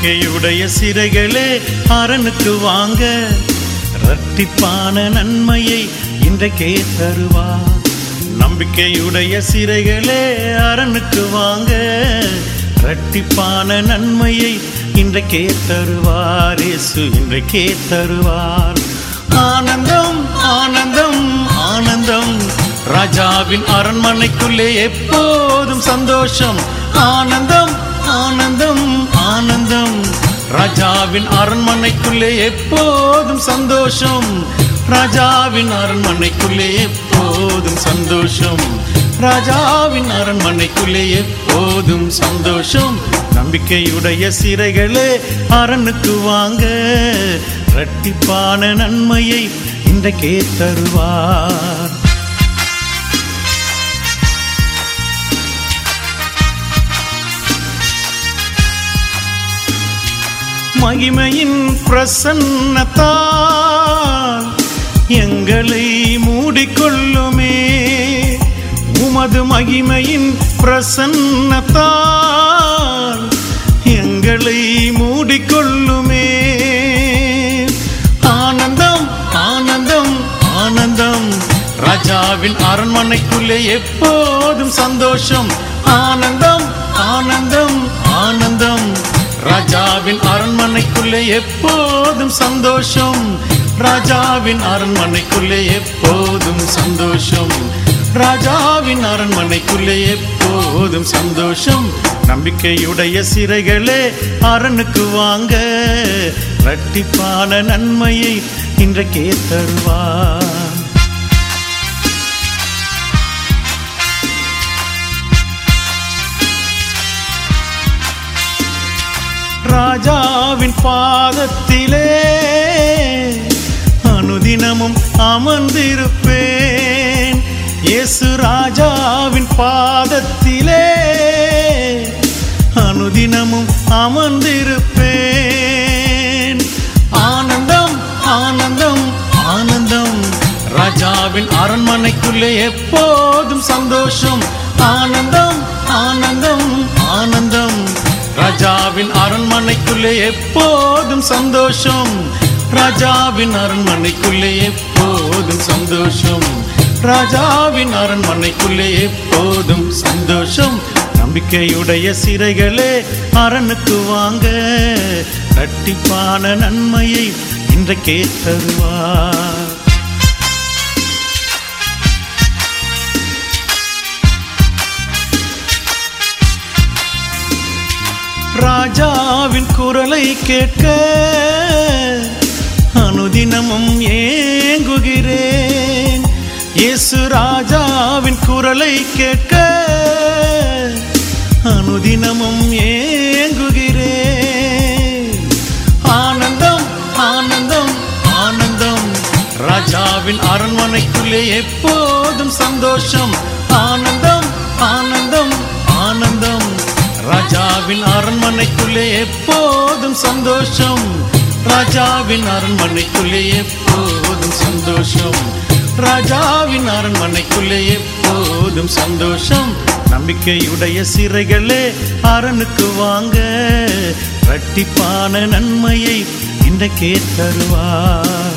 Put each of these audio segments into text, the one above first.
நம்பிக்கையுடைய சிறைகளே அரணுக்கு வாங்க இரட்டிப்பான நன்மையை இன்றைக்கே தருவார் நம்பிக்கையுடைய சிறைகளே அரணுக்கு வாங்க இரட்டிப்பான நன்மையை இன்றைக்கே தருவார் இயேசு இன்றைக்கே தருவார் ஆனந்தம் ஆனந்தம் ஆனந்தம் ராஜாவின் அரண்மனைக்குள்ளே எப்போதும் சந்தோஷம் ஆனந்தம் ஆனந்தம் ஆனந்தம் ராஜாவின் அரண்மனைக்குள்ளே எப்போதும் சந்தோஷம் ராஜாவின் அரண்மனைக்குள்ளே எப்போதும் சந்தோஷம் ராஜாவின் அரண்மனைக்குள்ளே எப்போதும் சந்தோஷம் நம்பிக்கையுடைய சிறைகளே அரணுக்கு வாங்க இரட்டிப்பான நன்மையை இன்றைக்கே தருவார் மகிமையின் பிரசன்னத்தால் எங்களை மூடிக்கொள்ளுமே உமது மகிமையின் பிரசன்னத்தால் எங்களை மூடிக்கொள்ளுமே ஆனந்தம் ஆனந்தம் ஆனந்தம் ராஜாவின் அரண்மனைக்குள்ளே எப்போதும் சந்தோஷம் ஆனந்தம் ஆனந்தம் ஆனந்தம் ராஜாவின் அரண்மனைக்குள்ளே எப்போதும் சந்தோஷம் ராஜாவின் அரண்மனைக்குள்ளே எப்போதும் சந்தோஷம் ராஜாவின் அரண்மனைக்குள்ளே எப்போதும் சந்தோஷம் நம்பிக்கையுடைய சிறைகளே அரணுக்கு வாங்க இரட்டிப்பான நன்மையை இன்றைக்கே தருவார் ராஜாவின் பாதத்திலே அனுதினமும் அமர்ந்திருப்பேன் இயேசு ராஜாவின் பாதத்திலே அனுதினமும் அமர்ந்திருப்பேன் ஆனந்தம் ஆனந்தம் ஆனந்தம் ராஜாவின் அரண்மனைக்குள்ளே எப்போதும் சந்தோஷம் ஆனந்தம் ஆனந்தம் ஆனந்தம் ராஜாவின் அரண்மனைக்குள்ளே எப்போதும் சந்தோஷம் ராஜாவின் அரண்மனைக்குள்ளே எப்போதும் சந்தோஷம் ராஜாவின் அரண்மனைக்குள்ளே எப்போதும் சந்தோஷம் நம்பிக்கையுடைய சிறைகளே அரணுக்கு வாங்க இரட்டிப்பான நன்மையை இன்றைக்கே தருவார் ராஜாவின் குரலை கேட்க அனுதினமும் ஏங்குகிறேன் இயேசு ராஜாவின் குரலை கேட்க அனுதினமும் ஏங்குகிறேன் ஆனந்தம் ஆனந்தம் ஆனந்தம் ராஜாவின் அரண்மனைக்குள்ளே எப்போதும் சந்தோஷம் ஆனந்தம் ஆனந்தம் ஆனந்தம் ராஜாவின் அரண்மனைக்குள்ளே எப்போதும் சந்தோஷம் ராஜாவின் அரண்மனைக்குள்ளே எப்போதும் சந்தோஷம் ராஜாவின் அரண்மனைக்குள்ளே எப்போதும் சந்தோஷம் நம்பிக்கையுடைய சிறைகளே அரணுக்கு வாங்க இரட்டிப்பான நன்மையை இன்றைக்கே தருவார்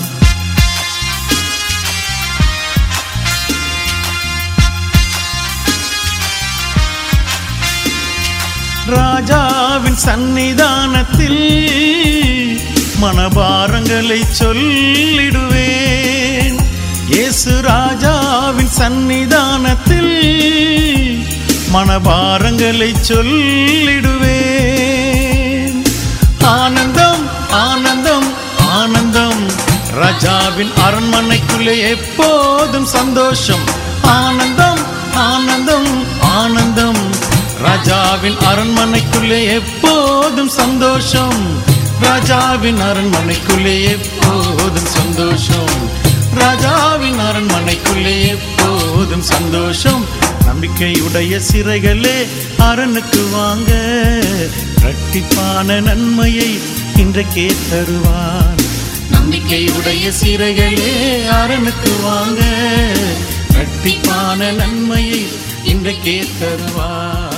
ராஜாவின் சந்நிதானத்தில் மனபாரங்களை சொல்லிடுவேன் இயேசு ராஜாவின் சந்நிதானத்தில் மனபாரங்களை சொல்லிடுவேன் ஆனந்தம் ஆனந்தம் ஆனந்தம் ராஜாவின் அரண்மனைக்குள்ளே எப்போதும் சந்தோஷம் ஆனந்தம் ஆனந்தம் ஆனந்தம் ராஜாவின் அரண்மனைக்குள்ளே எப்போதும் சந்தோஷம் ராஜாவின் அரண்மனைக்குள்ளே எப்போதும் சந்தோஷம் ராஜாவின் அரண்மனைக்குள்ளே எப்போதும் சந்தோஷம் நம்பிக்கையுடைய சிறைகளே அரணுக்கு வாங்க இரட்டிப்பான நன்மையை இன்றைக்கே தருவார் நம்பிக்கையுடைய சிறைகளே அரணுக்கு வாங்க இரட்டிப்பான நன்மையை இன்றைக்கே தருவார்